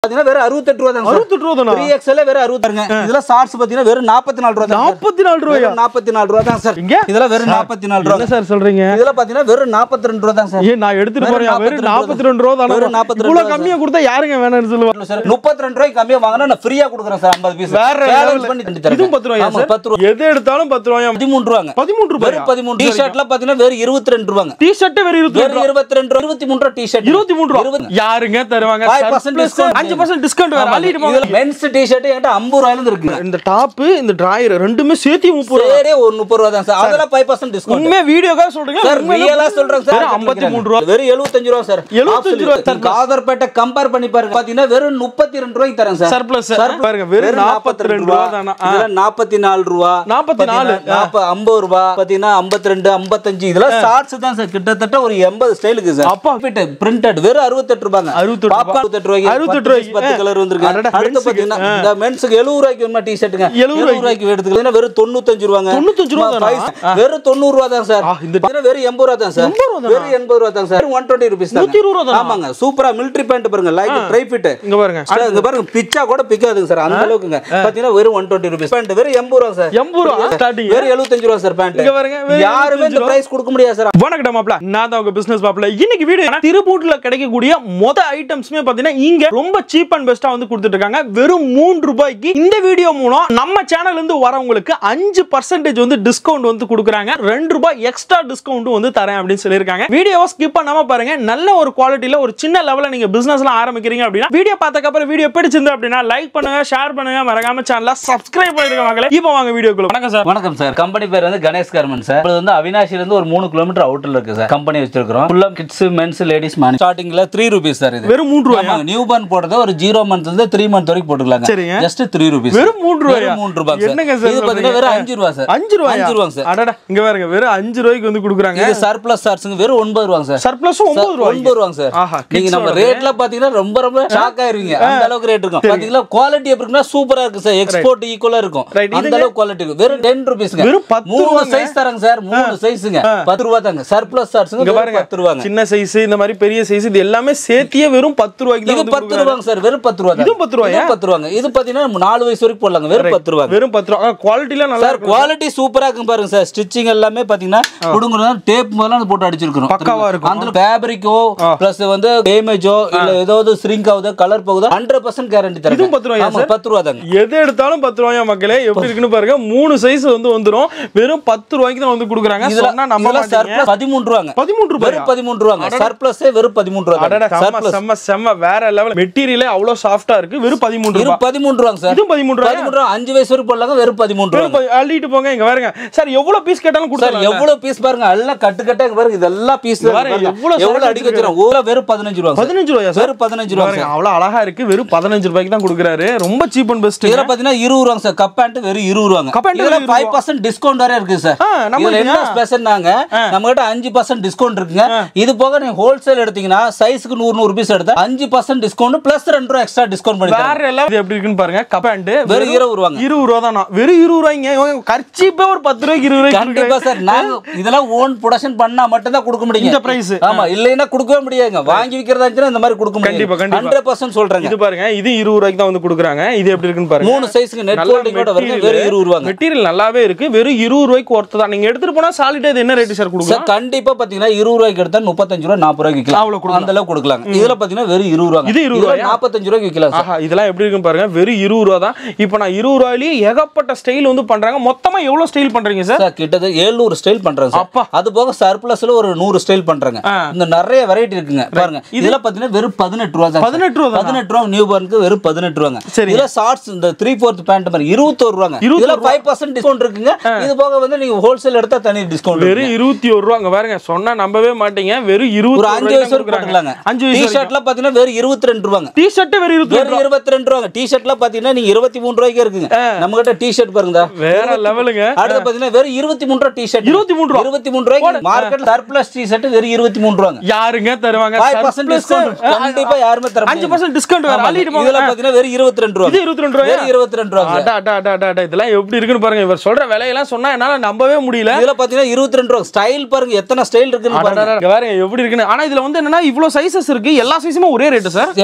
பாத்தீங்கன்னா வெறும் அறுபத்தெட்டு ரூபா தான் அறுபத்தெட்டு ரூபா தானா த்ரீ எக்ஸ்எல் வெறும் அறுபது பாருங்க இதெல்லாம் ஷார்ட்ஸ் பாத்தீங்கன்னா வெறும் நாற்பத்தி நாலு ரூபா தான் நாற்பத்தி நாலு ரூபாயா நாற்பத்தி நாலு ரூபா தான் சார் இங்க? இதெல்லாம் வெறும் நாற்பத்தி நாலு ரூபா என்ன சார் சொல்றீங்க இதெல்லாம் பாத்தீங்கன்னா வெறும் நாற்பத்தி ரெண்டு ரூபா தான் சார் ஏன் நான் எடுத்துட்டு வெறும் போறேன் வெறும் 42 நாற்பத்தி ரெண்டு ரூபா தானே வெறும் 42 இவ்வளவு ரூபா கம்மியா கொடுத்தா யாருங்க வேணாம்னு சொல்லுவாங்க சார் முப்பத்தி ரெண்டு ரூபாய்க்கு கம்மியா வாங்கினா நான் ஃப்ரீயா கொடுக்குறேன் சார் ஐம்பது பீஸ் வேற சேலஞ்ச் level. பண்ணி தண்டி தரேன் இதுவும் பத்து ரூபாயா ஆமா, சார் பத்து ரூபா எது எடுத்தாலும் பத்து ரூபாயா பதிமூணு ரூபாங்க பதிமூன்று ரூபாய் வெறும் பதிமூணு டி ஷர்ட்ல பாத்தீங்கன்னா வெறும் இருபத்தி ரெண்டு ரூபாங்க டி ஷர்ட் வெறும் இருபத்தி வெறும் இருபத்தி ரெண்டு ரூபா இருபத்தி மூணு ரூபா டி ஷர்ட் இருபத்தி மூணு ரூபா யாருங்க தருவாங்க 5% discount. அஞ்சு பர்சன்ட் டிஸ்கவுண்ட் வேற அள்ளிட்டு போங்க மென்ஸ் டி ஷர்ட் என்கிட்ட ஐம்பது ரூபாயில இருந்து இருக்கு இந்த டாப் இந்த டிராயர் ரெண்டுமே சேர்த்து முப்பது ரூபா சரியே ஒரு முப்பது ரூபா தான் சார் அதெல்லாம் ஃபைவ் பர்சன்ட் டிஸ்கவுண்ட் உண்மையா வீடியோக்காக சொல்றீங்க சார் ரியலா சொல்றேன் சார் வெறும் ஐம்பத்தி மூணு ரூபா வெறும் எழுபத்தஞ்சு ரூபா சார் 75 ரூபா. சார் காதர்பேட்டை கம்பேர் பண்ணி பாருங்க பாத்தீங்கன்னா வெறும் முப்பத்தி ரெண்டு ரூபாய்க்கு தரேன் சார் சர்ப்ளஸ் பாருங்க வெறும் நாற்பத்தி ரெண்டு ரூபா தானா ஆ. இதெல்லாம் நாற்பத்தி நாலு ரூபா நாற்பத்தி நாலு. நாற்பது ஐம்பது ரூபா பாத்தீங்கன்னா ஐம்பத்தி ரெண்டு ஐம்பத்தஞ்சு இதெல்லாம் ஷார்ட்ஸ் தான் சார் கிட்டத்தட்ட ஒரு எண்பது ஸ்டைலுக்கு சார் அப்பா. பிரிண்டட் வெறும் அறுபத்தெட்டு ரூபாங்க 68 ரூபா. பாப்பா அறுபத்தெட்டு ரூபாய்க்கு 68 பத்து ரூபாய்க்கு. piece, பத்து கலர் வந்திருக்கு அடடா, அடுத்து men's க்கு. பாத்தீங்கன்னா இந்த மென்ஸுக்கு எழுபது ரூபாய்க்கு வேணுமா டி ஷர்ட்டுங்க 70 எழுபது ரூபாய்க்கு எடுத்துக்கலாம் வெறும் தொண்ணூத்தஞ்சு ரூபாங்க 95 ரூபா தானா? Five- வெறும் தொண்ணூறு ரூபா தான் சார் ஆ, இந்த பாத்தீங்கன்னா வெறும் எண்பது ரூபா தான் சார் எண்பது ரூபா தானா? வெறும் எண்பது ரூபா தான் சார் ஒன் டுவெண்ட்டி ருபீஸ் நூத்தி இருபது ரூபா தானா? ஆமாங்க சூப்பரா மிலிட்டரி பேண்ட் பாருங்க லைக் ட்ரை ஃபிட் இங்க பாருங்க இங்க பாருங்க பிச்சா கூட பிக்காதுங்க சார் அந்த அளவுக்குங்க பாத்தீங்கன்னா வெறும் ஒன் டுவெண்ட்டி ருபீஸ் பேண்ட் வெறும் எண்பது ரூபா சார் எண்பது ரூபா ஸ்டார்டிங் வெறும் எழுபத்தஞ்சு ரூபா சார் பேண்ட் இங்க பாருங்க, வெறும் யாருமே இந்த 75 பிரைஸ் கொடுக்க முடியாது சார் வணக்கம் மாப்ள நான் தான் உங்க பிசினஸ் மாப்ள இன்னைக்கு வீடியோ திருப்பூர்ல கிடைக்கக்கூடிய மொத ஐட்டம்ஸ்மே பாத்தீங்கன்னா இங்க ரொம்ப சீப் அண்ட் பெஸ்டா வந்து கொடுத்துட்டு இருக்காங்க வெறும் மூன்று ரூபாய்க்கு இந்த வீடியோ மூலம் நம்ம சேனல்ல இருந்து வரவங்களுக்கு அஞ்சு பர்சன்டேஜ் வந்து டிஸ்கவுண்ட் வந்து கொடுக்குறாங்க ரெண்டு ரூபாய் எக்ஸ்ட்ரா டிஸ்கவுண்ட் வந்து தரேன் அப்படின்னு சொல்லியிருக்காங்க வீடியோவை ஸ்கிப் பண்ணாம பாருங்க நல்ல ஒரு குவாலிட்டியில ஒரு சின்ன லெவல்ல நீங்க பிசினஸ்லாம் ஆரம்பிக்கிறீங்க அப்படின்னா வீடியோ பார்த்ததுக்கப்புறம் வீடியோ பிடிச்சிருந்து அப்படின்னா லைக் பண்ணுங்க ஷேர் பண்ணுங்க மறக்காம சேனலை சப்ஸ்கிரைப் பண்ணிருக்க மகளே இப்போ வாங்க வீடியோக்குள்ள வணக்கம் சார் வணக்கம் சார் கம்பெனி பேர் வந்து கணேஷ் கார்மெண்ட் சார் இது வந்து அவினாஷில இருந்து ஒரு மூணு கிலோமீட்டர் அவுட்டர்ல இருக்கு சார் கம்பெனி வச்சிருக்கோம் ஃபுல்லா கிட்ஸ் மென்ஸ் லேடிஸ் மேன் ஸ்டார்டிங்ல த்ரீ ருபீஸ் சார் இது வெறும் மூன்று ரூபாயா நியூ பார்ன் போடுறது ஒரு ஜீரோ மந்த் இருந்து த்ரீ மந்த் வரைக்கும் போட்டுக்கலாங்க சரிங்க. ஜஸ்ட் த்ரீ ருபீஸ் வெறும் மூன்று ரூபாயா? வெறும் மூன்று ரூபாய் என்னங்க சார் சார் இது பாத்தீங்கன்னா வெறும் அஞ்சு ரூபா சார் அஞ்சு ரூபாயா அஞ்சு ரூபாங்க சார் அடடா இங்க பாருங்க வெறும் அஞ்சு ரூபாய்க்கு வந்து கொடுக்குறாங்க இது சர்ப்ளஸ் சார்ஸுங்க வெறும் ஒன்பது ரூபாங்க சார் சர்ப்ளஸ் ஒன்பது ரூபாய் ஒன்பது ரூபாங்க சார் ஆஹா, நீங்க kids நம்ம ஓடது. ரேட்ல பாத்தீங்கன்னா ரொம்ப ரொம்ப ஷாக் ஆயிருவீங்க அந்த அளவுக்கு ரேட் இருக்கும் பாத்தீங்களா குவாலிட்டி எப்படி இருக்குன்னா சூப்பரா இருக்கு சார் எக்ஸ்போர்ட் ஈக்குவலா இருக்கும் Right, அந்த இதுங்க? அளவுக்கு குவாலிட்டி இருக்கும் வெறும் டென் ருபீஸ்ங்க வெறும் பத்து மூணு ரூபாங்க. சைஸ் தரங்க சார் மூணு சைஸுங்க பத்து ரூபா தாங்க சர்ப்ளஸ் சார்ஸுங்க இங்க வெறும் பாருங்க பத்து ரூபாங்க சின்ன சைஸ் இந்த மாதிரி பெரிய சைஸ் இது எல்லாமே சேர்த்தியே வெறும் பத்து ரூபாய்க்கு தான் இது வந்து பத்து கொடுக்குறாங்க. ரூபாங்க சார் வெறும் பத்து ரூபா தான். இதுவும் பத்து ரூபாயா? இதுவும் பத்து ரூபாங்க இது பாத்தீங்கன்னா நாலு வயசு வரைக்கும் போடலாங்க வெறும் பத்து ரூபாங்க வெறும் பத்து ரூபா குவாலிட்டில நல்லா சார் இருக்கும் குவாலிட்டி சூப்பரா இருக்கும் பாருங்க சார் ஸ்டிச்சிங் எல்லாமே பாத்தீங்கன்னா குடுங்குறது டேப் முதல்ல போட்டு அடிச்சிருக்கோம் பக்காவா இருக்கும். அந்த ஃபேப்ரிக்கோ பிளஸ் வந்து டேமேஜோ இல்ல ஏதாவது ஸ்ரிங்க் ஆகுதோ கலர் போகுதோ ஹண்ட்ரட் பர்சன்ட் கேரண்டி தரேன் இதுவும் பத்து ரூபாயா ஆமா பத்து ரூபா தாங்க எது எடுத்தாலும் பத்து ரூபாயா மக்களே எப்படி இருக்குன்னு பாருங்க மூணு சைஸ் வந்து வந்துரும் வெறும் பத்து ரூபாய்க்கு தான் வந்து கொடுக்குறாங்க இதுல சொன்னா நம்ப இதுல மாட்டீங்க சர்ப்ளஸ் பதிமூணு ரூபாங்க பதிமூன்று ரூபாய் வெறும் பதிமூணு ரூபாங்க சர்ப்ளஸே வெறும் பதிமூணு ரூபா அடடா செம்ம சர்ப்ளஸ் செம்ம செம்ம வேற லெவல் மெட்டீரியலே அவ்வளவு சாஃப்டா இருக்கு வெறும் பதிமூன்று வெறும் ரூபாய் பதிமூணு ரூபாங்க சார் இதுவும் பதிமூன்று ரூபாயா? பதிமூணு ரூபா அஞ்சு வயசு வரைக்கும் போடலாங்க வெறும் பதிமூணு வெறும் ரூபாங்க பதி- அள்ளிட்டு போங்க இங்க பாருங்க சார் எவ்வளவு பீஸ் கேட்டாலும் சார் கொடுத்தாங்க எவ்வளவு பீஸ் பாருங்க எல்லாம் கட்டு கட்டா இங்க பாருங்க இதெல்லாம் பீஸ் பாருங்க, எவ்வளவு எவ்வளவு சரக்கு அடிக்க வச்சிரும் ஊர்ல வெறும் பதினஞ்சு ரூபா பதினஞ்சு ரூபாயா சார் வெறும் பதினஞ்சு ரூபா பாருங்க அவ்வளவு அழகா இருக்கு வெறும் பதினஞ்சு ரூபாய்க்கு தான் கொடுக்குறாரு ரொம்ப சீப் அண்ட் பெஸ்ட் இதுல பாத்தீங்கன்னா இருபது ரூபாங்க சார் கப் பேண்ட் வெறும் இருபது ரூபாங்க கப் பேண்ட் இதுல வெறும் ஃபைவ் பர்சன்ட் டிஸ்கவுண்ட் வேற இருக்கு சார் ஆ, நம்ம இதுல என்ன கிட்டயா? ஸ்பெஷல்னாங்க நம்ம கிட்ட அஞ்சு பர்சன்ட் டிஸ்கவுண்ட் இருக்குங்க இது போக நீங்க ஹோல்சேல் எடுத்தீங்கன்னா சைஸ்க்கு நூறு நூறு பீஸ் எடுத்தா அஞ்சு பர்சன்ட் டிஸ்கவுண்ட் பிளஸ் ரெண்டு ரூபா எக்ஸ்ட்ரா டிஸ்கவுண்ட் பண்ணி தரேன். வேற எல்லாம் இது எப்படி இருக்குன்னு பாருங்க கப் பேண்ட் வெறும் இருபது ரூபாங்க இருபது ரூபா தானா வெறும் இருபது ரூபாய்ங்க கர்ச்சிப்பே ஒரு பத்து ரூபாய்க்கு இருபது ரூபாய்க்கு கண்டிப்பா சார் நாங்க இதெல்லாம் ஓன் ப்ரொடக்ஷன் பண்ணா மட்டும் தான் கொடுக்க முடியும் இந்த price. ஆமா இல்லைன்னா கொடுக்கவே முடியாதுங்க வாங்கி விக்கிறதா இருந்துச்சுன்னா இந்த மாதிரி கொடுக்க முடியும் கண்டிப்பா, கண்டிப்பா. ஹண்ட்ரட் பர்சன்ட் சொல்றேங்க இது பாருங்க இது இருபது ரூபாய்க்கு தான் வந்து கொடுக்குறாங்க இது எப்படி இருக்குன்னு பாருங்க மூணு சைஸ்க்கு நெட் நல்ல ஹோல்டிங் கூட வருங்க வெறும் இருபது ரூபாங்க மெட்டீரியல் நல்லாவே இருக்கு வெறும் இருபது ரூபாய்க்கு ஒர்த்து தான் நீங்க எடுத்துட்டு போனா சாலிடா இது என்ன ரேட் சார் சார் கொடுக்கலாம் கண்டிப்பா பாத்தீங்கன்னா இருபது ரூபாய்க்கு எடுத்தா முப்பத்தஞ்சு ரூபா நாற்பது ரூபாய்க்கு அவ்வளவு விற்கலாம் அந்த அளவுக்கு கொடுக்கலாம் இதுல பாத்தீங்கன்னா வெறும் இருபது ரூபாங்க இது இருபது ரூபாயா? நாற்பத்தஞ்சு ரூபாய்க்கு விற்கலாம் சார் ஆஹா இதெல்லாம் எப்படி இருக்குன்னு பாருங்க வெறும் இருபது ரூபா தான் இப்போ நான் இருபது ரூபாயிலேயே ஏகப்பட்ட ஸ்டைல் வந்து பண்றாங்க மொத்தமா எவ்வளவு ஸ்டைல் பண்றீங்க சார் சார் கிட்டத்தட்ட ஏழுநூறு ஸ்டைல் பண்றாங்க சார் அப்பா. அது போக சர்ப்ளஸ்ல ஒரு நூறு ஸ்டைல் பண்றாங்க ஆ. இந்த நிறைய வெரைட்டி இருக்குங்க பாருங்க இதுல பாத்தீங்கன்னா வெறும் பதினெட்டு ரூபா தான் பதினெட்டு ரூபா தானா? பதினெட்டு ரூபா நியூ பார்னுக்கு வெறும் பதினெட்டு ரூபாங்க சரி. இதுல ஷார்ட்ஸ் இந்த த்ரீ ஃபோர்த் பேண்ட் மாதிரி இருபத்தோரு ரூபாங்க இருபத்தோரு இதுல ஃபைவ் பர்சன்ட் டிஸ்கவுண்ட் இருக்குங்க இது போக வந்து நீங்க ஹோல்சேல் எடுத்தா தனி டிஸ்கவுண்ட் வெறும் இருபத்தி ஒரு ரூபா அங்க பாருங்க சொன்னா நம்பவே மாட்டீங்க வெறும் ஒரு இருபது அஞ்சு வயசு வரைக்கும் போட்டுக்கலாங்க அஞ்சு டி வயசு வரைக்கும். ஷர்ட்ல பாத்தீங்கன்னா வெறும் இருபத்தி ரெண்டு ரூபாங்க டி ஷர்ட் வெறும் இருபத்தி ரெண்டு வெறும் இருபத்தி ரெண்டு ரூபாங்க டி ஷர்ட்ல பாத்தீங்கன்னா நீங்க இருபத்தி மூணு ரூபாய்க்கு இருக்குங்க நம்ம கிட்ட டி ஷர்ட் பாருங்க வேற லெவலுங்க அடுத்து பாத்தீங்கன்னா வெறும் இருபத்தி மூணு ரூபா டி ஷர்ட் 23 ரூபா. இருபத்தி மூணு ரூபாய்க்கு மார்க்கெட் சர்ப்ளஸ் டி ஷர்ட் வெறும் இருபத்தி மூணு ரூபாங்க யாருங்க தருவாங்க ஃபைவ் பர்சன்ட் டிஸ்கவுண்ட் கண்டிப்பா யாருமே தர அஞ்சு பர்சன்ட் டிஸ்கவுண்ட் வேற அள்ளிட்டு போங்க இதுல பாத்தீங்கன்னா வெறும் இருபத்தி ரெண்டு ரூபா இது இருபத்தி ரெண்டு ரூபாயா வெறும் இருபத்தி ரெண்டு ரூபாங்க அடா, அடா, அடா, அடா, அடா, இதெல்லாம் எப்படி இருக்குன்னு பாருங்க இவர் சொல்ற விலையெல்லாம் சொன்னா என்னால நம்பவே முடியல இதுல பாத்தீங்கன்னா இருபத்தி ரெண்டு ரூபா ஸ்டைல் பாருங்க எத்தனை ஸ்டைல் இருக்குன்னு அடா, பாருங்க அடா, இங்க பாருங்க எப்படி இருக்குன்னு ஆனா இதுல வந்து என்னன்னா இவ்வளவு சைசஸ் இருக்கு எல்லா சைஸுமே ஒரே ரேட்டு சார் எல்லாமே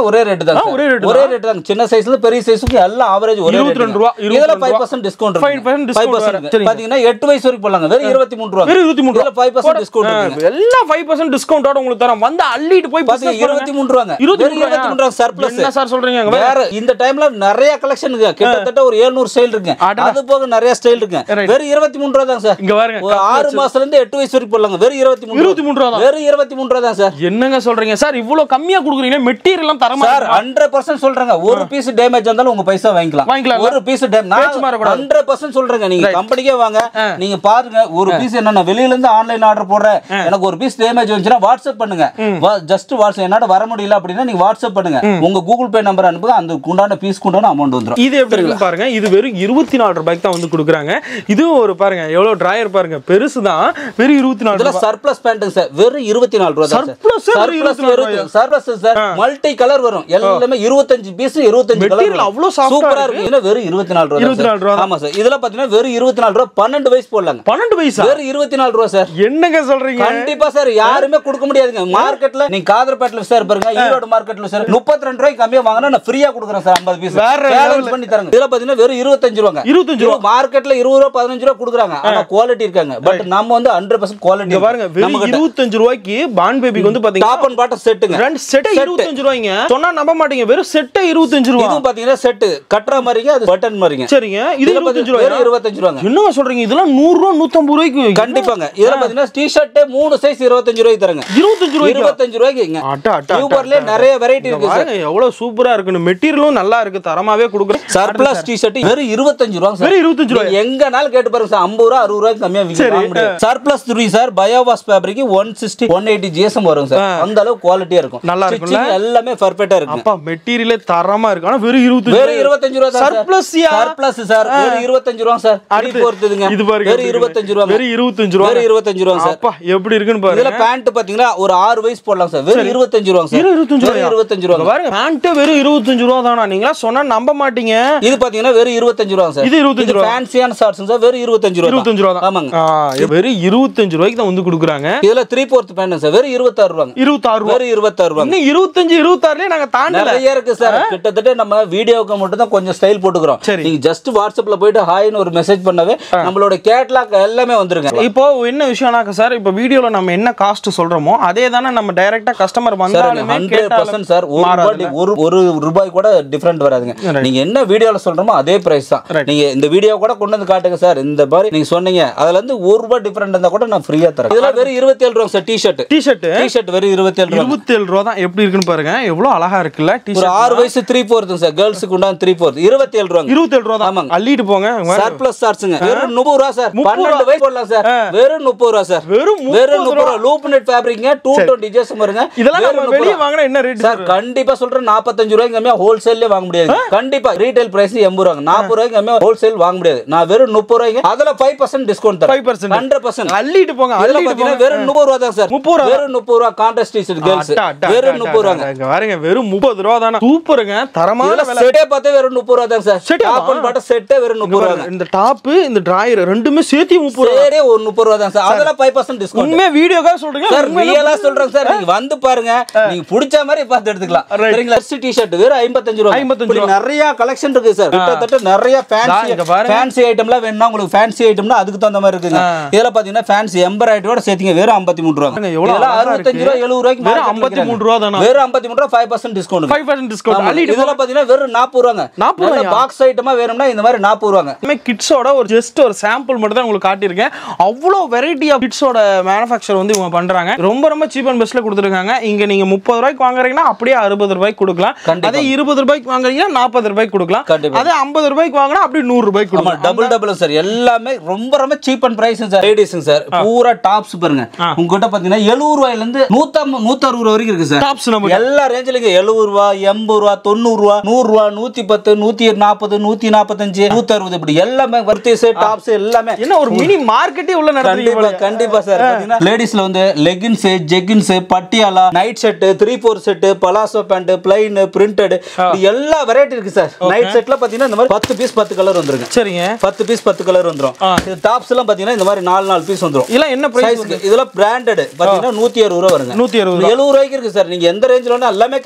ஒரே ரேட் தான் ஆ, சார். ஒரே rate ஒரே ரேட் தான் சின்ன சைஸ்ல பெரிய சைஸ்க்கு எல்லாம் ஆவரேஜ் ஒரே இருபத்தி rate ரெண்டு ரூபா, தான். இருபத்தி இதுல ரெண்டு ஃபைவ் ரூபா. பர்சன்ட் டிஸ்கவுண்ட் 5% discount வேற. சரிங்க. பாத்தீங்கன்னா எட்டு வயசு வரைக்கும் போடலாங்க வெறும் இருபத்தி மூணு ரூபா வெறும் இருபத்தி மூணு ரூபா. இதுல ஃபைவ் பர்சன்ட் டிஸ்கவுண்ட் ஆ, இருக்குங்க எல்லாம் ஃபைவ் பர்சன்ட் டிஸ்கவுண்டோட உங்களுக்கு தரோம் வந்து அள்ளிட்டு போய் பாத்தீங்க business பண்ணுங்க. இருபத்தி மூணு ரூபாங்க இருபத்தி வெறும் மூணு இருபத்தி மூணு ரூபா சர்ப்ளஸ் என்ன சார் சொல்றீங்க அங்க பாருங்க. வேற இந்த டைம்ல நிறைய கலெக்ஷன் கிட்டத்தட்ட ஒரு 700 ஸ்டைல் இருக்கு அடடா. அது போக நிறைய ஸ்டைல் இருக்கு Right. வெறும் இருபத்தி மூணு ரூபா தான் சார் இங்க பாருங்க ஒரு ஆறு மாசத்துல இருந்து எட்டு வயசு வரைக்கும் போடலாங்க வெறும் இருபத்தி மூணு இருபத்தி மூணு ரூபா தான். வெறும் இருபத்தி மூணு ரூபா தான் சார் என்னங்க சொல்றீங்க சார் இவ்வளவு கம்மியா குடுக்குறீங்க மெட்டீரியல் எல்லாம் தரமா சார் இருக்குமா? ஹண்ட்ரட் பர்சன்ட் சொல்றேங்க ஒரு பீஸ் டேமேஜ் இருந்தாலும் உங்க பைசா வாங்கிக்கலாம் வாங்கிக்கலாம். ஒரு பீஸ் பேச்சு மாறக்கூடாது. ஹண்ட்ரட் பர்சன்ட் சொல்றேங்க நீங்க கம்பெனிக்கே வாங்க நீங்க பாருங்க ஒரு பீஸ் என்ன வெளியில இருந்து ஆன்லைன் ஆர்டர் போடுறேன் எனக்கு ஒரு பீஸ் டேமேஜ் வந்துச்சுன்னா வாட்ஸ்அப் பண்ணுங்க ஜஸ்ட் வாட்ஸ்அப் என்னால வர முடியல அப்படின்னா நீங்க வாட்ஸ்அப் பண்ணுங்க உங்க கூகுள் பே நம்பர் அனுப்புங்க அந்த உண்டான பீஸ் உண்டான அமௌண்ட் வந்துரும் இது எப்படி இருக்குன்னு பாருங்க இது வெறும் இருபத்தி நாலு ரூபாய்க்கு தான் வந்து கொடுக்குறாங்க இதுவும் ஒரு பாருங்க எவ்வளவு டிராயர் பாருங்க பெருசு தான் வெறும் இருபத்தி நாலு இதுல ரூபாய் சர்ப்ளஸ் பேண்ட்டுங்க சார் வெறும் இருபத்தி நாலு ரூபா தான் Surplus ஏ வெறும் சர்ப்ளஸ் 24 ரூபாயா? சர்ப்ளஸ் சார் மல்டி கலர் வரும் எல்லாமே இருபத்தஞ்சு பீஸ் இருபத்தஞ்சு கலர் Material அவ்வளோ soft ஆ சூப்பரா இருக்கு. இருக்கு இதுல வெறும் இருபத்தி நாலு ரூபா 24 ரூபா தான். ஆமா சார் இதுல பாத்தீங்கன்னா வெறும் இருபத்தி நாலு ரூபா பன்னெண்டு வயசு போடலாங்க பன்னெண்டு வயசா வெறும் இருபத்தி நாலு ரூபா சார் என்னங்க சொல்றீங்க கண்டிப்பா சார் யாருமே கொடுக்க முடியாதுங்க மார்க்கெட்ல நீங்க காதர்பேட்ல சார் பாருங்க ஈரோடு மார்க்கெட்ல சார் முப்பத்தி ரெண்டு ரூபாய்க்கு கம்மியா வாங்கினா நான் ஃப்ரீயா கொடுக்குறேன் சார் ஐம்பது பீஸ் வேற சேலஞ்ச் பண்ணி தரேங்க இதுல பாத்தீங்கன்னா வெறும் இருபத்தஞ்சு ரூபாங்க 25 ரூபா. மார்க்கெட்ல இருபது ரூபா பதினஞ்சு ரூபா கொடுக்குறாங்க ஆனா குவாலிட்டி இருக்காங்க பட் நம்ம வந்து ஹண்ட்ரட் பர்சன்ட் குவாலிட்டி இங்க பாருங்க வெறும் இருபத்தஞ்சு ரூபாய்க்கு பான் பேபிக்கு வந்து பாத்தீங்கன்னா டாப் அண்ட் பாட்டம் செட்டுங்க ரெண்டு செட் இருபத்தஞ்சு ரூபாய்ங்க சொன்னா நம்ப மாட்டீங்க வெறும் செட்டே இருபத்தஞ்சு ரூபா இதுவும் பாத்தீங்கன்னா செட்டு கட்டுற மாதிரிங்க அது பட்டன் மாதிரிங்க சரிங்க இது இதுல இருபத்தஞ்சு பாத்தீங்கன்னா ரூபாய் வெறும் இருபத்தஞ்சு ரூபாங்க என்னங்க சொல்றீங்க இதெல்லாம் நூறு ரூபா நூத்தம்பது ரூபாய்க்கு கண்டிப்பாங்க இதுல பாத்தீங்கன்னா டி ஷர்ட்டே மூணு சைஸ் இருபத்தஞ்சு ரூபாய்க்கு தரங்க இருபத்தஞ்சு ரூபாய்க்கு இருபத்தஞ்சு ரூபாய்க்கு அட்டா அட்டா டியூபர்லயே நிறைய வெரைட்டி இங்க இருக்கு சார் பாருங்க எவ்வளவு சூப்பரா இருக்குன்னு மெட்டீரியலும் நல்லா இருக்கு தரமாவே கொடுக்குறேன் சர்ப்ளஸ் டி ஷர்ட் வெறும் இருபத்தஞ்சு ரூபா சார் வெறும் இருபத்தஞ்சு ரூபாய் நீங்க எங்கனாலும் கேட்டு பாருங்க சார் ஐம்பது ரூபா அறுபது ரூபாய்க்கு கம்மியா விக்க வாங்க முடியாது சர்ப்ளஸ் துணி sir biowash fabric one sixty one eighty GSM வரும் சார் அந்த அளவு குவாலிட்டியா இருக்கும் நல்லா இருக்கும்ல? Stitching எல்லாமே பர்ஃபெக்டா இருக்கும் அப்பா மெட்டீரியலே தரமா இருக்கு ஆனா வெறும் இருபத்தஞ்சு வெறும் இருபத்தஞ்சு ரூபா தான் சர்ப்ளஸ்யா சர்ப்ளஸ் சார் வெறும் இருபத்தஞ்சு ரூபா சார் அடுத்து அடுத்து பொறுத்துதுங்க இது பாருங்க வெறும் இருபத்தஞ்சு ரூபா வெறும் இருபத்தஞ்சு ரூபா வெறும் இருபத்தஞ்சு ரூபா சார் அப்பா எப்படி இருக்குன்னு இதுல பாருங்க பேண்ட் பாத்தீங்கன்னா ஒரு ஆறு வயசு போடலாம் சார் வெறும் இருபத்தஞ்சு ரூபா சார் வெறும் இருபத்தஞ்சு வெறும் ரூபாயா? இருபத்தஞ்சு இங்க ரூபா பாருங்க பேண்ட் வெறும் இருபத்தஞ்சு ரூபா தானா நீங்களா சொன்னா நம்ப மாட்டீங்க இது பாத்தீங்கன்னா வெறும் இருபத்தஞ்சு ரூபா சார் இது 25 ரூபா. ஃபேன்சியான ஷார்ட்ஸ் சார் வெறும் இருபத்தஞ்சு ரூபா தான். இருபத்தஞ்சு ரூபா தான் ஆமாங்க ஆ, வெறும் இருபத்தஞ்சு ரூபாய்க்கு தான் வந்து கொடுக்குறாங்க இதுல த்ரீ ஃபோர்த் பேண்ட் சார் வெறும் இருபத்தாறு ரூபாங்க இருபத்தாறு ரூபா வெறும் இருபத்தாறு ரூபாங்க இன்னும் இருபத்தஞ்சு இருபத்தாறுலயே நாங்க தாண்டல நிறைய இருக்கு சார் கிட்டத்தட்ட நம்ம வீடியோக்கு மட்டும் தான் கொஞ்சம் ஸ்டைல் போட்டுக்கிறோம் சரி. நீங்க ஜஸ்ட் வாட்ஸ்அப்ல போயிட்டு ஹாய்னு ஒரு மெசேஜ் பண்ணவே நம்மளோட கேட்லாக் எல்லாமே வந்துருங்க இப்போ என்ன விஷயம்னாக்க சார் இப்போ வீடியோல நம்ம என்ன காஸ்ட் சொல்றோமோ அதே தானே நம்ம டைரக்டா கஸ்டமர் வந்தாலுமே ஹண்ட்ரட் கேட்டாலும் பர்சன்ட் சார் ஒரு மாறாதுல்ல? ரூபாய் ஒரு ஒரு ரூபாய் கூட டிஃபரெண்ட் வராதுங்க Right. நீங்க என்ன வீடியோல சொல்றோமோ அதே பிரைஸ் தான் Right. நீங்க இந்த வீடியோ கூட கொண்டு வந்து காட்டுங்க சார் இந்த மாதிரி நீங்க சொன்னீங்க அதுல இருந்து ஒரு ரூபாய் டிஃபரெண்ட் இருந்தா கூட நான் ஃப்ரீயா தரேன் இதெல்லாம் வெறும் இருபத்தி ஏழு ரூபா sir T shirt T shirt T shirt வெறும் இருபத்தி ஏழு ரூபா இருபத்தேழு ரூபா தான் எப்படி இருக்குன்னு பாருங்க எவ்வளவு அழகா இருக்குல்ல ஒரு டிஷர்ட் ஆறு வயசு த்ரீ ஃபோர்த்து சார் கேர்ள்ஸுக்கு உண்டான த்ரீ ஃபோர்த் இருபத்தி ஏழு ரூபாங்க இருபத்தேழு ரூபா தான் ஆமாங்க. அள்ளிட்டு போங்க சர்ப்ளஸ் சார்ஸுங்க வெறும் முப்பது ரூபா சார் முப்பது பன்னெண்டு வயசு போடலாம் சார் வெறும் முப்பது ரூபா சார் வெறும் வெறும் முப்பது முப்பது ரூபா லூப் நெட் ஃபேப்ரிக்ங்க டூ டுவெண்ட்டி ஜேஸ் வருங்க இதெல்லாம் வெறும் நம்ம முப்பது வெளியே ரூபா. வாங்கினா என்ன ரேட் சார் கண்டிப்பா சொல்றேன் நாற்பத்தஞ்சு ரூபாய்க்கு கம்மியா ஹோல்சேல்லே வாங்க முடியாது கண்டிப்பா ரீட்டைல் பிரைஸ் எண்பது ரூபாங்க நாற்பது ரூபாய்க்கு கம்மியா ஹோல்சேல் வாங்க முடியாது நான் வெறும் முப்பது ரூபாய்க்கு அதுல ஃபைவ் பர்சன்ட் டிஸ்கவுண்ட் தரேன் ஃபைவ் பர்சன்ட் ஹண்ட்ரட் பர்சன்ட் அள்ளிட்டு போங்க அதுல அள்ளிட்டு பாத்தீங்கன்னா போங்க வெறும் முப்பது ரூபா தான் சார் முப்பது ரூபா வெறும் முப்பது ரூபா கான்ட்ராஸ்ட் டீஷர்ட் கேர்ள்ஸ் அட்டா, அட்டா, வெறும் அட்டா, முப்பது ரூபாங்க அட்டா, இங்க பாருங்க வெறும் முப்பது ரூபா தானே சூப்பருங்க தரமான இதுல விலை செட்டே பார்த்தா வெறும் முப்பது ரூபா தான் சார் Set ஆ? டாப் அண்ட் பாட்டம் செட்டே வெறும் இங்க முப்பது பாருங்க, ரூபாங்க இந்த டாப் இந்த டிராயர் ரெண்டுமே சேர்த்து முப்பது ரூபா சரியே ஒரு முப்பது ரூபா தான் சார் அதெல்லாம் ஃபைவ் பர்சன்ட் டிஸ்கவுண்ட் உண்மையா வீடியோக்காக சொல்றீங்க சார் உண்மையிலே ரியலா சொல்றேன் சார் நீங்க வந்து பாருங்க நீங்க பிடிச்ச மாதிரி பார்த்து எடுத்துக்கலாம் Right. சரிங்களா டி ஷர்ட் வெறும் ஐம்பத்தஞ்சு ரூபா 55 இப்படி நிறைய கலெக்ஷன் இருக்கு சார் கிட்டத்தட்ட நிறைய ஃபேன்சி இங்க பாருங்க. ஃபேன்சி ஐட்டம்லாம் வேணும்னா உங்களுக்கு ஃபேன்சி ஐட்டம்னா அதுக்கு தகுந்த மாதிரி இருக்குங்க இதுல பாத்தீங்கன்னா ஃபேன்சி எம்பராய்டரோட சேர்த்தீங்க வெறும் ஐம்பத்தி மூணு ரூபா பாருங்க, எவ்வளவு இதெல்லாம் அழகா அறுபத்தஞ்சு இருக்கு. ரூபா எழுபது ரூபாய்க்கு வெறும் market ல 53 ரூபா தானா? விக்கிறாங்க. வெறும் ஐம்பத்தி மூணு ரூபா five percent discount five percent discount அள்ளிட்டு இதெல்லாம் பாத்தீங்கன்னா வெறும் நாற்பது ரூபாங்க 40 ரூபாயா? பாக்ஸ் ஐட்டமா வேணும்னா இந்த மாதிரி நாற்பது ரூபாங்க எல்லாமே கிட்ஸோட ஒரு ஜஸ்ட் ஒரு சாம்பிள் மட்டும் தான் உங்களுக்கு காட்டியிருக்கேன் அவ்வளோ வெரைட்டி ஆஃப் கிட்ஸோட மேனுஃபேக்சர் வந்து இவங்க பண்றாங்க ரொம்ப ரொம்ப சீப் அண்ட் பெஸ்ட்ல கொடுத்துருக்காங்க இங்க நீங்க முப்பது ரூபாய்க்கு வாங்குறீங்கன்னா அப்படியே அறுபது ரூபாய்க்கு கொடுக்கலாம் கண்டிப்பா. அதே இருபது ரூபாய்க்கு வாங்குறீங்கன்னா நாற்பது ரூபாய்க்கு கொடுக்கலாம் கண்டிப்பா. அதே ஐம்பது ரூபாய்க்கு வாங்கினா அப்படியே நூறு ரூபாய்க்கு ஆமா கொடுக்கலாம் டபுள் டபுள் சார் எல்லாமே ரொம்ப ரொம்ப சீப் அண்ட் பிரைஸ் சார் லேடிஸுங்க சார் பூரா டாப்ஸ் பாருங்க உங்ககிட்ட பாத்தீங்கன்னா எழுபது ரூபாயில இருந்து நூத்தம் நூத்தறுபது ரூபா வரைக்கும் இருக்கு சார் டாப்ஸ் நம்ம எல்லா ரேஞ்சிலுங்க எழுபது ரூபா எண்பது ரூபா தொண்ணூறு ரூபா நூறு ரூபா நூத்தி பத்து நூத்தி நாற்பது நூத்தி நாற்பத்தஞ்சு நூத்தி அறுபது இப்படி எல்லாமே வர்த்தீஸ் டாப்ஸ் எல்லாமே என்ன ஒரு மினி மார்க்கெட்டே உள்ள நடத்துறீங்க கண்டிப்பா போல. கண்டிப்பா சார் பாத்தீங்கன்னா லேடிஸ்ல வந்து leggings jeggings Patiala night set three four set palazzo pant plain printed எல்லா வெரைட்டி இருக்கு சார் நைட் செட்ல பாத்தீங்கன்னா இந்த மாதிரி பத்து பீஸ் பத்து கலர் வந்துருங்க சரிங்க பத்து பீஸ் பத்து கலர் வந்துரும் ஆ. இது டாப்ஸ் எல்லாம் பாத்தீங்கன்னா இந்த மாதிரி நாலு நாலு பீஸ் வந்துரும் இதெல்லாம் என்ன பிரைஸ் சைஸ்க்கு இதெல்லாம் பிராண்டட் பாத்தீங்கன்னா நூத்தி அறுபது ரூபா வருங்க நூத்தி அறுபது எழுபது ரூபாய்க்கு இருக்கு சார் நீங்க எந்த ரேஞ்சில் வேணா எல்லாமே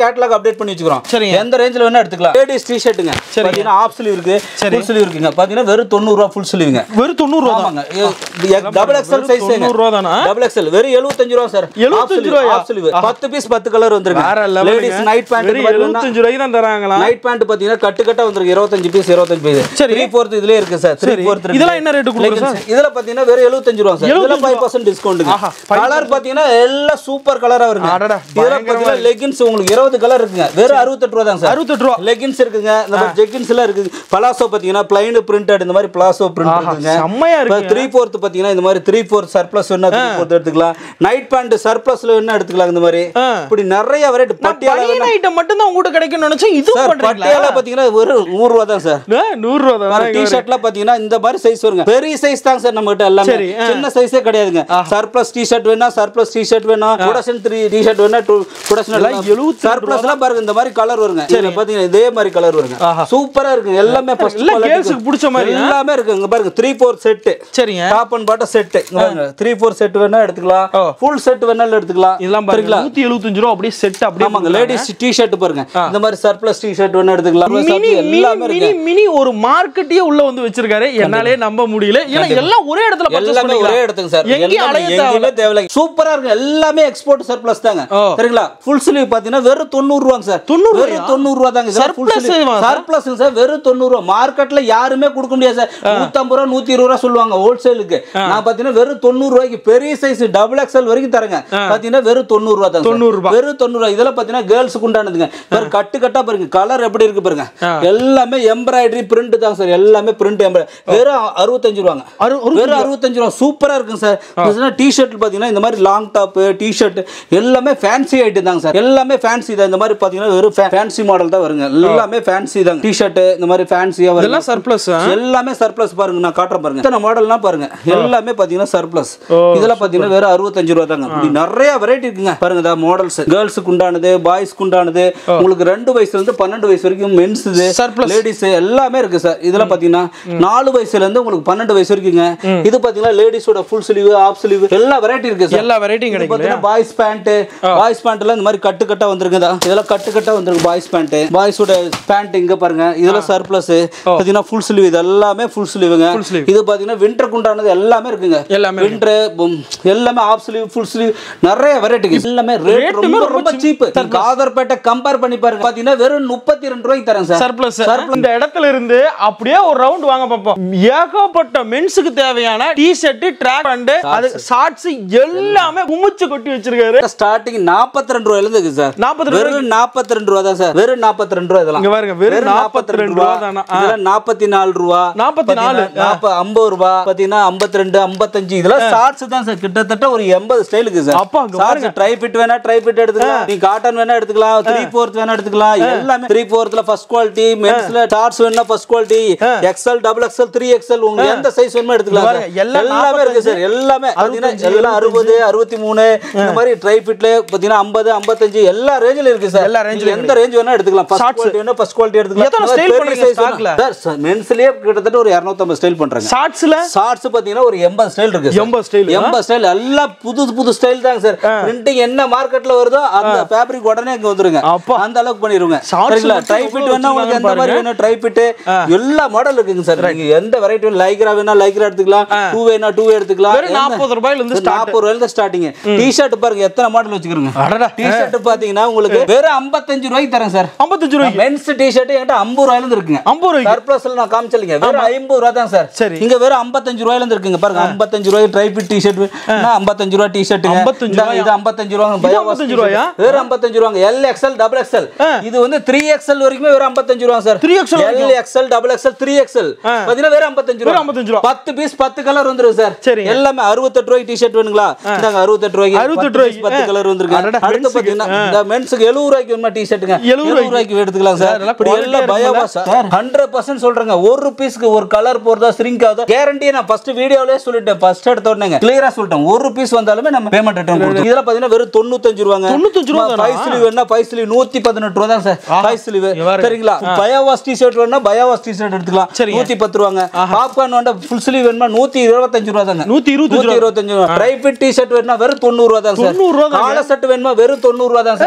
கேட்டலாக் அப்டேட் பண்ணி வச்சுக்கிறோம் சரிங்க. எந்த ரேஞ்சில் வேணா எடுத்துக்கலாம் லேடிஸ் டி ஷர்ட்டுங்க பார்த்தீங்கன்னா ஆஃப் ஸ்லீவ் இருக்கு ஃபுல் ஸ்லீவ் இருக்குங்க பார்த்தீங்கன்னா வெறும் தொண்ணூறு ரூபா ஃபுல் ஸ்லீவுங்க வெறும் தொண்ணூறு ரூபா தான் ஆமாங்க டபுள் எக்ஸ்எல் வெறும் சைஸ் தொண்ணூறு ரூபா தானா? டபுள் எக்ஸ்எல் வெறும் 75 ரூபா சார் 75 ரூபாயா? பத்து பீஸ் பத்து கலர் வந்துருங்க வேற லேடிஸ் நைட் பேண்ட் வெறும் எழுபத்தஞ்சு ரூபாய்க்கு தான் தராங்களா நைட் பேண்ட் பாத்தீங்கன்னா கட்டு கட்டா வந்துருக்கு இருபத்தஞ்சு பீஸ் இருபத்தஞ்சு பீஸ் சரி. த்ரீ ஃபோர்த் இதுலயே இருக்கு சார் த்ரீ சரி. ஃபோர்த் இதெல்லாம் என்ன rate கொடுக்குறோம் சார்? இதுல பாத்தீங்கன்னா வெறும் எழுபத்தஞ்சு ரூபா சார் இதுல 75 ஃபைவ் பர்சன்ட் டிஸ்கவுண்ட் ஆஹா, கலர் பாத்தீங்கன்னா எல்லாம் சூப்பர் கலரா வருங்க அடடா, இதுல பாத்தீங்கன்னா லெகின்ஸ் உங்களுக்கு இருபது கலர் இருக்குங்க வெறும் அறுபத்தெட்டு ரூபா தான் சார் அறுபத்தெட்டு ரூபா லெகின்ஸ் இருக்குங்க இந்த மாதிரி ஜெகின்ஸ் எல்லாம் இருக்குது பலாசோ பாத்தீங்கன்னா பிளைன் பிரிண்டட் இந்த மாதிரி பிளாசோ பிரிண்ட் ஆஹா, இருக்குங்க செம்மையா இருக்கு த்ரீ ஃபோர்த் பாத்தீங்கன்னா இந்த மாதிரி த்ரீ ஃபோர்த் சர்ப்ளஸ் வேணா த்ரீ ஃபோர்த் எடுத்துக்கலாம் நைட் பேண்ட் சர்ப்ளஸ்ல வேணா எடுத்துக்கலாம் இந்த மாதிரி ஆ. இப்படி நிறைய வெரைட்டி பட்டியாலா பனியன் ஐட்டம் மட்டும் தான் உங்ககிட்ட கிடைக்கும்னு நினைச்சேன் இது சார் பண்றீங்களா பட்டியாலா பாத்தீங்கன்னா ஒரு நூறு ரூபா தான் சார் ஆ, நூறு ரூபா தான் டி ஷர்ட்லாம் பாத்தீங்கன்னா இந்த மாதிரி சைஸ் வருங்க பெரிய சைஸ் தாங்க சார் நம்ம கிட்ட எல்லாமே சரி, ஆ. சின்ன சைஸே கிடையாதுங்க சர்ப்ளஸ் டி ஷர்ட் வேணா சர்ப்ளஸ் டி ஷர்ட் வேணும் புடசன் த்ரீ டி ஷர்ட் வேணா புடசன் எல்லாம் 72 சர்ப்ளஸ்லாம் பாருங்க இந்த மாதிரி கலர் வருங்க சரி பாத்தீங்கன்னா இதே மாதிரி கலர் வருங்க ஆஹா. சூப்பரா இருக்கு எல்லாமே ஃபர்ஸ்ட் எல்லாம் girls-க்கு பிடிச்ச மாதிரி, ஆ? எல்லாமே இருக்கு இங்க பாருங்க த்ரீ ஃபோர் செட் சரிங்க top and bottom set three four set வேணா எடுத்துக்கலாம் ஓ. ஃபுல் செட் வேணாலும் எடுத்துக்கலாம் இதெல்லாம் பாருங்க நூத்தி எழுபத்தஞ்சு ரூபா அப்படியே செட் அப்படியே ஆமாங்க லேடிஸ் டி ஷர்ட் பாருங்க இந்த மாதிரி சர்ப்ளஸ் டி ஷர்ட் வேணா எடுத்துக்கலாம் மினி எல்லாமே மினி இருக்கு மினி மினி ஒரு மார்க்கெட்டே உள்ள வந்து வச்சிருக்காரு என்னாலே நம்ப முடியல ஏன்னா எல்லாம் ஒரே இடத்துல purchase எல்லாமே ஒரே பண்ணிக்கலாம். இடத்துக்கு சார் எங்கேயும் எல்லாமே அலைய எங்கேயுமே தேவையில்லை சூப்பரா இருக்கு எல்லாமே எக்ஸ்போர்ட் சர்ப்ளஸ் தாங்க ஓ. சரிங்களா ஃபுல் ஸ்லீவ் பாத்தீங்கன்னா வெறும் தொண்ணூறு ரூபாங்க சார் 90 வெறும் தொண்ணூறு ரூபா தாங்க Surplus வா சார்? சர்ப்ளஸ் சார் வெறும் தொண்ணூறு ரூபா மார்க்கெட்ல யாருமே கொடுக்க முடியாது சார் நூத்தம்பது ரூபா நூத்தி இருபது ரூபா சொல்லுவாங்க ஹோல்சேலுக்கு நான் பாத்தீங்கன்னா வெறும் தொண்ணூறு ரூபாய்க்கு பெரிய சைஸ் டபுள் எக்ஸ்எல் வரைக்கும் தரேங்க பாத்தீங்கன்னா வெறும் தொண்ணூறு ரூபா தாங்க 90 ரூபாய். வெறும் தொண்ணூறு ரூபா இதெல்லாம் பாத்தீங்கன்னா கேர்ள்ஸுக்கு உண்டானதுங்க பாருங்க கட்டு கட்டா பாருங்க கலர் எப்படி இருக்கு பாருங்க எல்லாமே எம்ப்ராய்டரி பிரிண்ட் தான் சார் எல்லாமே பிரிண்ட் வெறும் அறுபத்தஞ்சு ரூபாங்க அறு- ஒரு வெறும் அறுபத்தஞ்சு ரூபா சூப்பரா இருக்குங்க சார் டி ஷர்ட் பாத்தீங்கன்னா இந்த மாதிரி லாங் டாப் டி ஷர்ட் எல்லாமே ஃபேன்சி ஐட்டம் தாங்க சார் எல்லாமே ஃபேன்சி தான் இந்த மாதிரி பாத்தீங்கன்னா வெறும் ஃபேன்சி மாடல் தான் வருங்க எல்லாமே ஃபேன்சி தாங்க டி ஷர்ட் இந்த மாதிரி ஃபேன்சியா வரும் இதெல்லாம் சர்ப்ளஸ் எல்லாமே சர்ப்ளஸ் பாருங்க நான் காட்டுறேன் பாருங்க இத்தனை மாடல்லாம் பாருங்க எல்லாமே பாத்தீங்கன்னா சர்ப்ளஸ் ஓ, இதெல்லாம் பாத்தீங்கன்னா வெறும் அறுபத்தஞ்சு ரூபா தாங்க இப்படி நிறைய வெரைட்டி இருக்குங்க பாருங்க இதா மாடல்ஸ் கேர்ள்ஸுக்கு உண்டானது பாய்ஸ்க்கு உண்டானது உங்களுக்கு ரெண்டு வயசுல இருந்து பன்னெண்டு வயசு வரைக்கும் மென்ஸ் Surplus. லேடிஸ் எல்லாமே இருக்கு சார் இதெல்லாம் பாத்தீங்கன்னா நாலு வயசுல இருந்து உங்களுக்கு பன்னெண்டு வயசு வரைக்குங்க இது பாத்தீங்கன்னா லேடிஸோட ஃபுல் ஸ்லீவ் ஆஃப் ஸ்லீவ் எல்லா வெரைட்டி இருக்கு சார் எல்லா வெரைட்டியும் இது கிடைக்கும் பாத்தீங்கன்னா பாய்ஸ் பேண்ட் பாய்ஸ் பேண்ட் எல்லாம் இந்த மாதிரி கட்டு கட்டா வந்திருக்கு இதா. இதெல்லாம் கட்டு கட்டா வந்திருக்கு பாய்ஸ் பேண்ட் பாய்ஸோட பேண்ட் இங்க பாருங்க இதெல்லாம் சர்ப்ளஸ் பாத்தீங்கன்னா ஃபுல் ஸ்லீவ் இது எல்லாமே ஃபுல் ஸ்லீவுங்க Full sleeve. இது பாத்தீங்கன்னா விண்டருக்கு உண்டானது எல்லாமே இருக்குங்க எல்லாமே விண்டர் எல்லாமே ஆஃப் ஸ்லீவ் ஃபுல் ஸ்லீவ் நிறைய வெரைட்டி எல்லாமே ரேட் Rate-உமே ரொம்ப ரொம்ப ரொம்ப சீப் காதர்பேட்டை கம்பேர் பண்ணி பாருங்க பாத்தீங்கன்னா வெறும் முப்பத்தி ரெண்டு ரூபாய்க்கு தரேன் சார் சர்ப்ளஸ் இந்த இடத்துல இருந்து அப்படியே ஒரு ரவுண்ட் வாங்க பார்ப்போம் ஏகப்பட்ட மென்ஸுக்கு தேவையான டி ஷர்ட் ட்ராக் பேண்ட் அது ஷார்ட்ஸ் எல்லாமே குமிச்சு கொட்டி வச்சிருக்காரு ஸ்டார்டிங் நாற்பத்தி ரெண்டு ரூபாயில இருந்து இருக்கு சார் 42 வெறும் நாற்பத்தி ரெண்டு ரூபா தான் சார் வெறும் நாற்பத்தி ரெண்டு ரூபா இதெல்லாம் இங்க பாருங்க வெறும் 42 ரூபா தானா ஆ. இதெல்லாம் நாற்பத்தி நாலு ரூபா 44, நாற்பது ஐம்பது ரூபா பாத்தீங்கன்னா ஐம்பத்தி ரெண்டு ஐம்பத்தஞ்சு இதெல்லாம் ஷார்ட்ஸ் தான் சார் கிட்டத்தட்ட ஒரு எண்பது ஸ்டைலுக்கு சார் அப்பா, அங்க ஷார்ட்ஸ் ட்ரை ஃபிட் வேணா ட்ரை ஃபிட் எடுத்துக்கலாம் நீ காட்டன் வேணா எடுத்துக்கலாம் த்ரீ ஃபோர்த் வேணா எடுத்துக்கலாம் எல்லாமே த்ரீ ஃபோர்த்ல ஃபர்ஸ்ட் குவாலிட்டி மென்ஸ்ல ஷார்ட்ஸ் வேணா first quality XL double XL three XL உங்களுக்கு எந்த சைஸ் வேணுமோ எடுத்துக்கலாம் பாருங்க, sir. எல்லாம் எல்லாமே இருக்கு சார் எல்லாமே பாத்தீங்கன்னா எல்லாம் அறுபது அறுபத்தி மூணு இந்த மாதிரி ட்ரை ஃபிட்ல பாத்தீங்கன்னா ஐம்பது ஐம்பத்தஞ்சு எல்லா ரேஞ்சில இருக்கு சார் எல்லா range நீங்க எந்த ரேஞ்ச் வேணா எடுத்துக்கலாம் ஃபர்ஸ்ட் Shorts. குவாலிட்டி வேணா ஃபர்ஸ்ட் குவாலிட்டி எடுத்துக்கலாம் எத்தனை இந்த மாதிரி style பெரிய பண்றீங்க size stockல? வேணா. சார் மென்ஸ்லயே கிட்டத்தட்ட ஒரு 250 ஸ்டைல் பண்றாங்க ஷார்ட்ஸ்ல ஷார்ட்ஸ் பாத்தீங்கன்னா ஒரு எண்பது ஸ்டைல் இருக்கு sir. 80 style, ஆ? எண்பது ஸ்டைல் எல்லாம் புது புது ஸ்டைல் தாங்க சார் பிரிண்டிங் என்ன மார்க்கெட்ல வருதோ அந்த ஃபேப்ரிக் உடனே இங்க வந்துருங்க அப்பா. அந்த அளவுக்கு பண்ணிருங்க Shorts சரிங்களா மட்டும் ட்ரை எவ்வளவு ஃபிட் வேணா உங்களுக்கு எந்த மாதிரி வேணும் ட்ரை ஃபிட் எல்லா மாடல் இருக்குங்க சார் நீங்க எந்த வெரைட்டி லைக்ரா வேணா லைக்ரா எடுத்துக்கலாம் டூ வேணா டூ எடுத்துக்கலாம் வெறும் 40 ரூபாயில இருந்து start. நாற்பது ரூபாயில ஸ்டார்டிங் டி ஷர்ட் பாருங்க எத்தனை மாடல் வச்சுக்கிறோங்க அடடா டி ஷர்ட் பாத்தீங்கன்னா உங்களுக்கு வெறும் 55 ரூபாய்க்கு தரேன் சார் 55 ரூபாய்க்கு மென்ஸ் டி ஷர்ட் என்கிட்ட 50 ரூபாயில இருந்து இருக்குங்க 50 ரூபாய்க்கு சர்ப்ளஸ்ல நான் காமிச்சலிங்க வெறும் 50 ரூபா தான் சார் சரி. இங்க வெறும் 55 ரூபாயில இருந்து இருக்குங்க பாருங்க 55 ரூபாய் ட்ரை ஃபிட் டி ஷர்ட் 55 ரூபாய் டி ஷர்ட்டுங்க 55 ரூபாயா? இது 55 ரூபாங்க இது 55 ரூபாயா? வெறும் 55 ரூபாங்க எல் எக்ஸ்எல் டபுள் எக்ஸ்எல் ஆ. இது வந்து 3 எக்ஸ்எல் வரைக்குமே வெறும் 55 ரூபாங்க sir 3XL L XL double XL 3 XL ஆ. பாத்தீங்கன்னா வெறும் 55 வெறும் 55 ரூபா. 10 பீஸ் 10 கலர் வந்துரும் சார் சரிங்க. எல்லாமே 68 ரூபாய்க்கு டி ஷர்ட் வேணுங்களா இந்தாங்க 68 ரூபாய்க்கு 68 10 piece ரூபாய்க்கு. 10 கலர் வந்துருக்கு அடடா, அடுத்து men's-க்கு. பாத்தீங்கன்னா இந்த மென்ஸ்க்கு 70 ரூபாய்க்கு வேணுமா டி ஷர்ட்டுங்க 70 70 ரூபாய்க்கு எடுத்துக்கலாம் சார் அதெல்லாம் இப்படி quality-ஆ எல்லாம் இருக்கும்ல? பயோவா சார் ஹண்ட்ரட் பர்சன்ட் சொல்றேங்க ஒரு பீஸ்க்கு ஒரு கலர் போறதா ஸ்ரிங்க் ஆகுதா கேரண்டியை நான் ஃபர்ஸ்ட் வீடியோலயே சொல்லிட்டேன் ஃபர்ஸ்ட் எடுத்த உடனே கிளியரா சொல்லிட்டேன் ஒரு பீஸ் வந்தாலுமே நம்ம பேமெண்ட் ரிட்டர்ன் கொடுத்தோம் இதெல்லாம் பாத்தீங்கன்னா வெறும் தொண்ணூத்தஞ்சு ரூபாங்க 95 ரூபா தானா? ஃபைவ் ஸ்லீவ் வேணா ஃபைவ் ஸ்லீவ் நூத்தி பதினெட்டு ரூபா தான் சார் ஃபைவ் ஸ்லீவ் இங்க பாருங்க. சரிங்களா பயோவாஸ் டி ஷர்ட் வேணா பயோவாஸ் டி ஷர்ட் எடுத்துக்கலாம் சரிங்க. நூத்தி பத்து ரூபாங்க பாப்கார்ன் வேணா ஃபுல் ஸ்லீவ் வேணுமா நூத்தி இருபத்தஞ்சு ரூபா தாங்க 125 நூத்தி இருபத்தஞ்சு ரூபா ட்ரை ஃபிட் டி ஷர்ட் வேணுமா வெறும் தொண்ணூறு ரூபா தான் சார் 90 ரூபா தாங்க. கால செட் வேணுமா வெறும் தொண்ணூறு ரூபா தான் சார் ஃபைவ்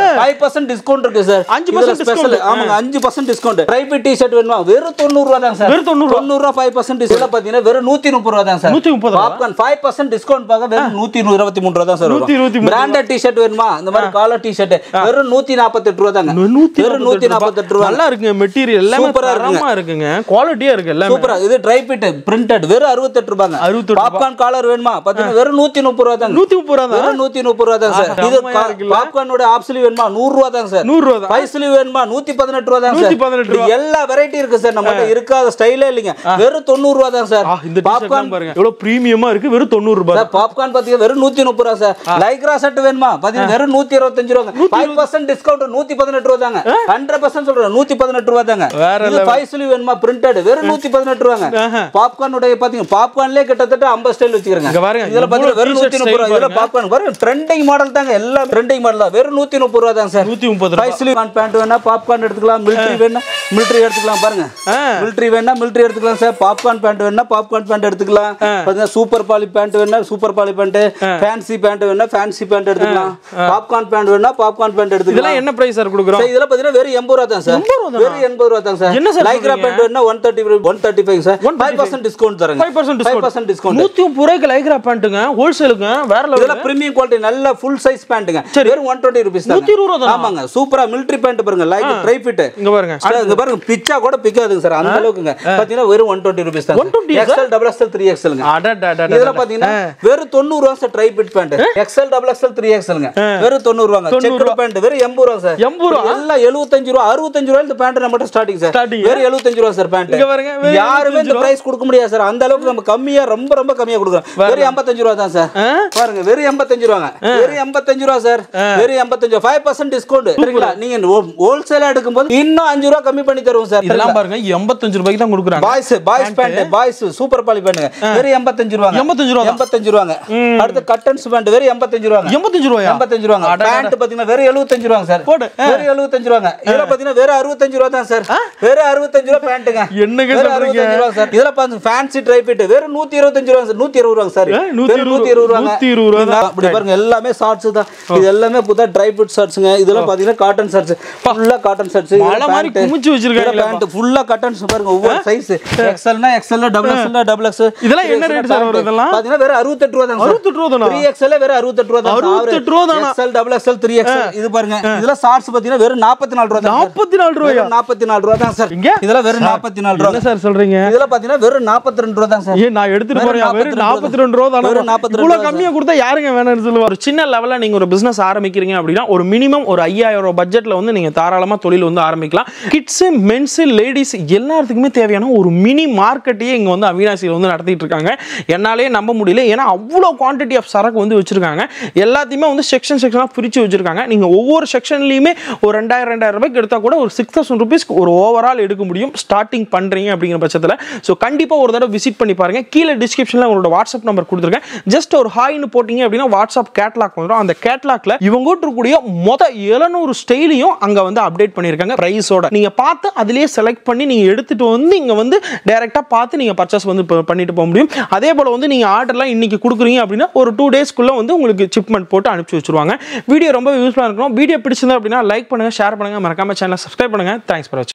பர்சன்ட் டிஸ்கவுண்ட் இருக்கு சார் 5% ஸ்பெஷல் ஆமாங்க அஞ்சு percent discount dry fit T shirt வேணுமா வெறும் தொண்ணூறு ரூபா தான் சார் வெறும் 90 ரூபா. தொண்ணூறு ரூபா ஃபைவ் பர்சன்ட் டிஸ்கவுண்ட் பாத்தீங்கன்னா வெறும் நூத்தி முப்பது ரூபா தான் சார் 130 ரூபா. பாப்கார்ன் ஃபைவ் பர்சன்ட் டிஸ்கவுண்ட் பார்க்க வெறும் நூத்தி இருபத்தி மூணு ரூபா தான் சார் 123 பிராண்டட் டி ஷர்ட் வேணுமா இந்த மாதிரி காலர் டி ஷர்ட் வெறும் நூத்தி நாற்பத்தெட்டு ரூபா தாங்க நூத்தி வெறும் நூத்தி நாற்பத்தெட்டு ரூபா நல்லா இருக்குங்க மெட்டீரியல் எல்லாமே சூப்பரா இருக்குங்க. தரமா இருக்குங்க குவாலிட்டியா இருக்கு எல்லாமே சூப்பரா இது ட்ரை பிட் பிரிண்டட் வெறும் அறுபத்தெட்டு ரூபாங்க 68 ரூபா. பாப்கார்ன் காலர் வேணுமா பாத்தீங்கன்னா வெறும் நூத்தி முப்பது ரூபா தாங்க நூத்தி முப்பது ரூபா தான் வெறும் நூத்தி முப்பது ரூபா தான் சார் ஆஹா, இது செம்மையா இருக்குல்ல? பாப்கார்னோட ஆப் ஸ்லீவ் வேணுமா நூறு ரூபா தான் சார் நூறு ரூபா தான் ஃபைவ் ஸ்லீவ் வேணுமா நூத்தி பதினெட்டு ரூபா தான் சார் 118 ரூபா. இது எல்லா வெரைட்டி இருக்கு சார் நம்மகிட்ட இருக்காத ஸ்டைலே இல்லைங்க வெறும் தொண்ணூறு ரூபா தான் சார் ஆ, இந்த டிஷர்ட் பாப்கார்ன் பாருங்க எவ்வளவு பிரீமியமா இருக்கு வெறும் தொண்ணூறு ரூபாய் சார் பாப்கார்ன் பாத்தீங்கன்னா வெறும் நூத்தி முப்பது ரூபா சார் லைக்ரா செட் வேணுமா பாத்தீங்கன்னா வெறும் நூத்தி இருபத்தஞ்சு ரூபா ஃபைவ் பர்சன்ட் டிஸ்கவுண்ட் நூத்தி பதினெட்டு ரூபா தாங்க ஹண்ட்ரட் பர்சன்ட் சொல்றேன் நூத்தி பதினெட்டு ரூபா தாங்க வேற இது ஃபைவ் ஸ்லீவ் வேணுமா பிரிண்டட் வெறும் நூத்தி பதினெட்டு ரூபாங்க ஆஹா. பாப்கார்னுடைய பாத்தீங்க பாப்கார்ன்லயே கிட்டத்தட்ட ஐம்பது ஸ்டைல் வச்சுக்கிறேங்க இங்க பாருங்க, இதுல பாத்தீங்கன்னா எவ்வளவு வெறும் t-shirt நூத்தி முப்பது ரூபா style இதுல பாப்கார்ன் பாருங்க ட்ரெண்டிங் மாடல் தாங்க எல்லாம் ட்ரெண்டிங் மாடல் தான் வெறும் நூத்தி முப்பது ரூபா தான் சார் நூத்தி முப்பது ரூபாய் ஃபைவ் ஸ்லீவ் பேண்ட் வேணா பாப்கார்ன் எடுத்துக்கலாம் மிலிட்டரி வேணா மிலிட்டரி எடுத்துக்கலாம் பாருங்க ஆ. மிலிட்டரி வேணா மிலிட்டரி எடுத்துக்கலாம் சார் பாப்கார்ன் பேண்ட் வேணா பாப்கார்ன் பேண்ட் எடுத்துக்கலாம் பாத்தீங்கன்னா சூப்பர் பாலி பேண்ட் வேணா super poly pant fancy pant வேணா ஃபேன்சி பேண்ட் எடுத்துக்கலாம் பாப்கார்ன் பேண்ட் வேணா பாப்கார்ன் பேண்ட் எடுத்துக்கலாம் இதெல்லாம் என்ன பிரைஸ் சார் கொடுக்குறோம் சார் இதெல்லாம் பாத்தீங்கன்னா வெறும் எண்பது ரூபா தான் சார் வெறும் எண்பது ரூபா தான் சார் என்ன சார் லைக்ரா சொல்றீங்க? பேண்ட் வேணா one thirty one thirty five sir five percent discount தரேங்க five percent five discount percent discount நூத்தி முப்பது ரூபாய்க்கு லைக்ரா பேண்ட்டுங்க ஹோல்சேலுங்க வேற லெவல் இதெல்லாம் பிரீமியம் குவாலிட்டி நல்ல ஃபுல் சைஸ் பேண்ட்டுங்க வெறும் ஒன் டுவெண்ட்டி ருபீஸ் நூத்தி இருபது ரூபா தானா? ஆமாங்க சூப்பரா மிலிட்டரி பேண்ட் பாருங்க லைக் ட்ரை ஃபிட் இங்க பாருங்க இங்க பாருங்க பிச்சா கூட பிக்காதுங்க சார் அந்த அளவுக்குங்க பாத்தீங்கன்னா வெறும் ஒன் டுவெண்ட்டி ருபீஸ் தான் 120 எக்ஸ்எல் டபுள் எக்ஸ்எல் த்ரீ எக்ஸ்எல்ங்க அடடடடட. இதுல பாத்தீங்கன்னா வெறும் தொண்ணூறு ரூபா sir dry fit pant XL double XL three எக்ஸ்எல்ங்க வெறும் தொண்ணூறு ரூபாங்க செக்குடு பேண்ட் வெறும் எண்பது ரூபா சார் எண்பது ரூபா? எல்லாம் எழுபத்தஞ்சு ரூபா அறுபத்தஞ்சு ரூபா இந்த பேண்ட் நம்மகிட்ட ஸ்டார்டிங் சார் Starting. வெறும் எழுபத்தஞ்சு ரூபா சார் பேண்ட் இங்க பாருங்க, வெறும் யாருமே இந்த 75 பிரைஸ் கொடுக்க முடியாது சார் அந்த அளவுக்கு நம்ம கம்மியா ரொம்ப ரொம்ப கம்மியா கொடுக்குறோம் வெறும் எண்பத்தஞ்சு ரூபா தான் சார் ஆ? பாருங்க வெறும் எண்பத்தஞ்சு ரூபாங்க வெறும் எண்பத்தஞ்சு ரூபா சார் வெறும் எண்பத்தஞ்சு ஃபைவ் பர்சன்ட் டிஸ்கவுண்ட் சரிங்களா நீங்க ஹோல்சேலா எடுக்கும்போது இன்னும் அஞ்சு ரூபா கம்மி பண்ணி தருவோம் சார் இதெல்லாம் பாருங்க எண்பத்தஞ்சு ரூபாய்க்கு தான் கொடுக்குறாங்க boys boys pant boys super poly பேண்ட்டுங்க வெறும் எண்பத்தஞ்சு ரூபாங்க 85 ரூபா தான். எண்பத்தஞ்சு ரூபாங்க அடுத்து கட்டன்ஸ் பேண்ட் வெறும் எண்பத்தஞ்சு ரூபாங்க எண்பத்தஞ்சு ரூபாயா எண்பத்தஞ்சு ரூபாங்க பேண்ட் பாத்தீங்கன்னா வெறும் எழுபத்தஞ்சு ரூபாங்க சார் போடு. வெறும் எழுபத்தஞ்சு ரூபாங்க இதுல பாத்தீங்கன்னா வெறும் அறுபத்தஞ்சு ரூபா தான் சார் வெறும் அறுபத்தஞ்சு ரூபா பேண்ட்டுங்க என்னங்க வெறும் சொல்றீங்க? அறுபத்தஞ்சு ரூபா சார் இதுல பாருங்க ஃபேன்சி ட்ரை ஃபிட் வெறும் நூத்தி இருபத்தஞ்சு ரூபா சார் நூத்தி இருபது ரூபாங்க சார் ஆ, நூத்தி வெறும் இருபது நூத்தி இருபது ரூபாங்க நூத்தி இருபது ரூபா தான். அப்படி பாருங்க எல்லாமே ஷார்ட்ஸ் தான் இது எல்லாமே புதா ட்ரை ஃபிட் ஷர்ட்ஸ்ங்க இதெல்லாம் பாத்தீங்கன்னா காட்டன் ஷர்ட்ஸ் ஃபுல்லா காட்டன் ஷர்ட்ஸ் மலை மாதிரி குமிச்சு வச்சிருக்காங்களே பேண்ட் ஃபுல்லா காட்டன்ஸ் பாருங்க ஒவ்வொரு சைஸ் எக்ஸ்எல்னா XL double XL double X இதெல்லாம் என்ன rate sir வரும் இதெல்லாம்? பாத்தீங்கன்னா வெறும் அறுபத்தெட்டு ரூபா தான் அறுபத்தெட்டு ரூபா தானா? த்ரீ எக்ஸ்எல் வெறும் அறுபத்தெட்டு ரூபா தான் 68 ரூபா தானா? XL double XL three XL இது பாருங்க இதெல்லாம் ஷார்ட்ஸ் பாத்தீங்கன்னா வெறும் நாற்பத்தி நாலு ரூபா தான் நாற்பத்தி நாலு ரூபாயா நாற்பத்தி நாலு ரூபா தான் சார் இங்க? இதெல்லாம் வெறும் நாற்பத்தி நாலு ரூபா என்ன சார் சொல்றீங்க இதெல்லாம் பாத்தீங்கன்னா வெறும் நாற்பத்தி ரெண்டு ரூபா தான் சார் ஏன் நான் எடுத்துட்டு வெறும் போறேன் வெறும் 42 நாற்பத்தி ரெண்டு ரூபா தானே வெறும் 42 இவ்வளவு ரூபா கம்மியா கொடுத்தா யாருங்க வேணும்னு சொல்லுவா ஒரு சின்ன லெவல்ல நீங்க ஒரு பிசினஸ் ஆரம்பிக்கிறீங்க அப்படின்னா ஒரு மினிமம் ஒரு ஐயாயிரம் ரூபாய் பட்ஜெட்ல வந்து நீங்க தாராளமா தொழில் வந்து ஆரம்பிக்கலாம் கிட்ஸ் மென்ஸ் லேடிஸ் எல்லாத்துக்குமே தேவையான ஒரு மினி மார்க்கெட்டையே இங்க வந்து அவினாசியில் வந்து நடத்திட்டு இருக்காங்க என்னாலே நம்ப முடியல ஏன்னா அவ்வளோ குவான்டிட்டி ஆஃப் சரக்கு வந்து வச்சிருக்காங்க எல்லாத்தையுமே வந்து செக்ஷன் செக்ஷனாக பிரித்து வச்சிருக்காங்க நீங்க ஒவ்வொரு செக்ஷன்லையுமே ஒரு ரெண்டாயிரம் ரெண்டாயிரம் ரூபாய்க்கு எடுத்தா கூட ஒரு சிக்ஸ் தௌசண்ட் ருபீஸ்க்கு ஒரு ஓவரால் எடுக்க முடியும் ஸ்டார்டிங் பண்றீங்க அப்படிங்கிற பட்சத்தில் ஸோ கண்டிப்பா ஒரு தடவை விசிட் பண்ணி பாருங்க கீழே டிஸ்கிரிப்ஷனில் உங்களோட வாட்ஸ்அப் நம்பர் கொடுத்துருக்கேன் ஜஸ்ட் ஒரு ஹாய்னு போட்டீங்க அப்படின்னா வாட்ஸ்அப் கேட்லாக் வந்துடும் அந்த கேட்லாக்ல இவங்க இருக்கக்கூடிய மொத எழுநூறு ஸ்டைலையும் அங்க வந்து அப்டேட் பண்ணியிருக்காங்க ப்ரைஸோட நீங்க பார்த்து அதுலயே செலக்ட் பண்ணி நீங்க எடுத்துட்டு வந்து இங்க வந்து டைரக்டா பார்த்து நீங்க பர்ச்சேஸ் வந்து ப- பண்ணிட்டு போக முடியும் அதே போல வந்து நீங்க ஆர்டர்லாம் இன்னைக்கு கொடுக்குறீங்க அப்படின்னா ஒரு டூ டேஸ்க்குள்ள வந்து உங்களுக்கு சிப்மெண்ட் போட்டு அனுப்பிச்சு வச்சிருவாங்க வீடியோ ரொம்ப யூஸ்ஃபுல்லாக இருக்கணும் வீடியோ பிடிச்சிருந்தா அப்படின்னா லைக் பண்ணுங்க ஷேர் பண்ணுங்க மறக்காம சேனலை சப்ஸ்கிரைப் பண்ணுங்க தேங்க்ஸ் ஃபார் வாட்சிங்